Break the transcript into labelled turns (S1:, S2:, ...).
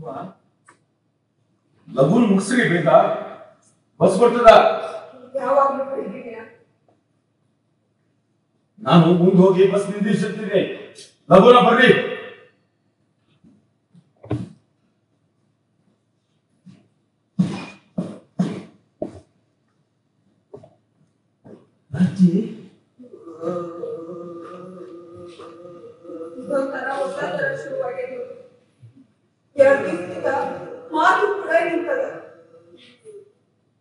S1: ಲಘುನ್ ಮುಗಿಸ್ರಿ ಬೇಗ ಬಸ್ ಬರ್ತದ
S2: ಯಾವಾಗ್ಲೂ ಬೈದಿದ್ಯಾ
S1: ನಾನು ಮುಂದೆ ಹೋಗಿ ಬಸ್ ನಿಂದಿಸುತ್ತೀನಿ ಲಘುನ ಬರ್ರಿ ಅಜ್ಜಿ
S2: ಇದೊಂಥರ ಹೊಸ ತರ ಶುರುವಾಗಿದೆ ಎರಡು ದಿವಸದಿಂದ ಮಾತು